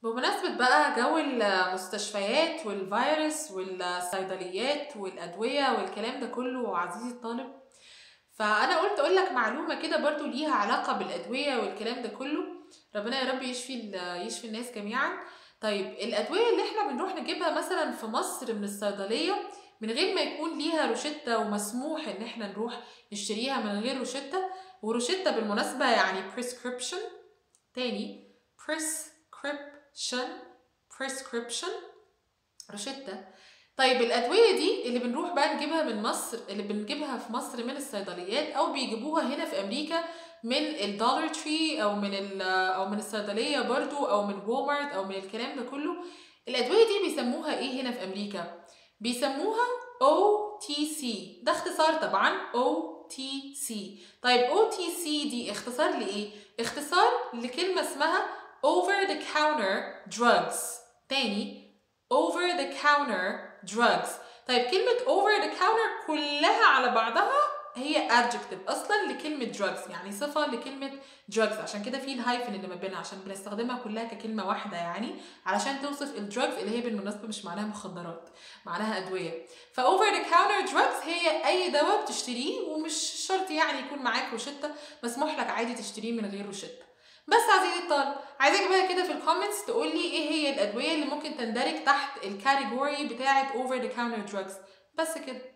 بمناسبة بقى جو المستشفيات والفيروس والصيدليات والأدوية والكلام ده كله عزيزي الطالب فأنا قلت أقول لك معلومة كده برضو ليها علاقة بالأدوية والكلام ده كله ربنا يا رب يشفي ال- يشفي الناس جميعا طيب الأدوية اللي احنا بنروح نجيبها مثلا في مصر من الصيدلية من غير ما يكون ليها روشتة ومسموح ان احنا نروح نشتريها من غير روشتة وروشتة بالمناسبة يعني prescription تاني prescription prescription روشتة طيب الأدوية دي اللي بنروح بقى نجيبها من مصر اللي بنجيبها في مصر من الصيدليات أو بيجيبوها هنا في أمريكا من الدولار تري أو من ال أو من الصيدلية برضو أو من وولمارت أو من الكلام ده كله الأدوية دي بيسموها إيه هنا في أمريكا؟ بيسموها OTC ده اختصار طبعا OTC طيب OTC دي اختصار لإيه؟ اختصار لكلمة اسمها over the counter drugs تاني over the counter drugs طيب كلمة over the counter كلها على بعضها هي adjective اصلا لكلمة drugs يعني صفة لكلمة drugs عشان كده في الهايفن اللي ما بينها عشان بنستخدمها كلها ككلمة واحدة يعني علشان توصف الدراجز اللي هي بالمناسبة مش معناها مخدرات معناها أدوية ف over the counter drugs هي أي دواء بتشتريه ومش شرط يعني يكون معاك روشتة مسموح لك عادي تشتريه من غير روشتة بس عزيزي الطالب عايزاك بقى كده في الكومنتس تقول لي ايه هي الادويه اللي ممكن تندرج تحت الكاتيجوري بتاعه over the counter drugs بس كده